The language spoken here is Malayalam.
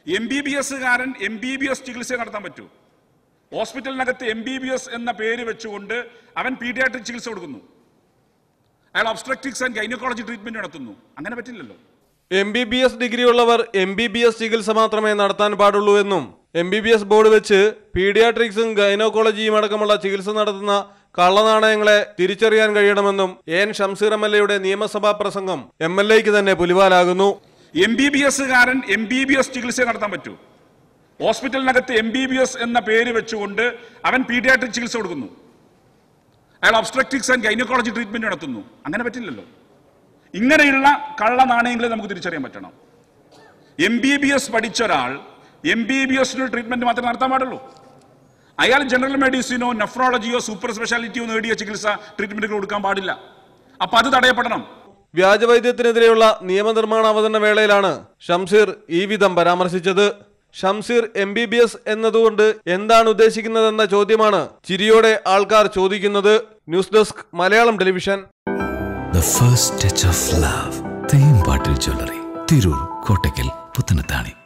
എം ബി ബി എസ്സുകാരൻ എം ബി ബി എസ് ചികിത്സ നടത്താൻ പറ്റൂ ഹോസ്പിറ്റലിനകത്ത് എം ബി ബി എസ് എന്ന പേര് വെച്ചുകൊണ്ട് അവൻ പീഡിയാട്രിക് ചികിത്സ കൊടുക്കുന്നു അയാൾ ഒബ്സ്ട്രക്റ്റിക്സ് ആൻഡ് ഗൈനക്കോളജി ട്രീറ്റ്മെന്റ് നടത്തുന്നു അങ്ങനെ പറ്റില്ലല്ലോ M B B S degree ഉള്ളവർ എം ബി ബി എസ് ചികിത്സ മാത്രമേ നടത്താൻ പാടുള്ളൂ എന്നും M B B S board വെച്ച് പീഡിയാട്രിക്സും ഗൈനോക്കോളജിയും അടക്കമുള്ള ചികിത്സ നടത്തുന്ന കള്ളനാണയങ്ങളെ തിരിച്ചറിയാൻ കഴിയണമെന്നും എൻ ഷംസീർ എം എൽ എയുടെ നിയമസഭാ പ്രസംഗം എം എൽ എക്ക് തന്നെ പുലിവാലാകുന്നു എം ബി ബി എസ്സുകാരൻ എം ബി ബി എസ് ചികിത്സ നടത്താൻ പറ്റൂ ഹോസ്പിറ്റലിനകത്ത് എം ബി ബി എസ് എന്ന പേര് വെച്ചുകൊണ്ട് അവൻ പീഡിയാട്രിക് ചികിത്സ കൊടുക്കുന്നു അയാൾ ഒബ്സ്ട്രക്റ്റിക്സ് ആൻഡ് ഗൈനക്കോളജി ട്രീറ്റ്മെന്റ് നടത്തുന്നു അങ്ങനെ പറ്റില്ലല്ലോ ഇങ്ങനെയുള്ള കള്ള നാണയങ്ങളെ നമുക്ക് തിരിച്ചറിയാൻ പറ്റണം എം ബി ബി എസ് പഠിച്ച ഒരാൾ എം ബി ബി എസിന് ട്രീറ്റ്മെന്റ് മാത്രമേ നടത്താൻ പാടുള്ളൂ അയാൾ ജനറൽ മെഡിസിനോ നെഫ്രോളജിയോ സൂപ്പർ സ്പെഷ്യാലിറ്റിയോ നേടിയ ചികിത്സ ട്രീറ്റ്മെന്റുകൾ കൊടുക്കാൻ പാടില്ല അപ്പൊ അത് തടയപ്പെടണം വ്യാജവൈദ്യത്തിനെതിരെയുള്ള നിയമനിർമ്മാണ അവതരണ വേളയിലാണ് ഷംസീർ ഈ വിധം പരാമർശിച്ചത് Shamseer M B B S എന്നതുകൊണ്ട് എന്താണ് ഉദ്ദേശിക്കുന്നതെന്ന ചോദ്യമാണ് ചിരിയോടെ ആൾക്കാർ ചോദിക്കുന്നത് news desk Malayalam television The first touch of love. തേൻ പാട്ടിൽ ജ്വല്ലറി തിരൂർ കോട്ടയ്ക്കൽ പുത്തനത്താണി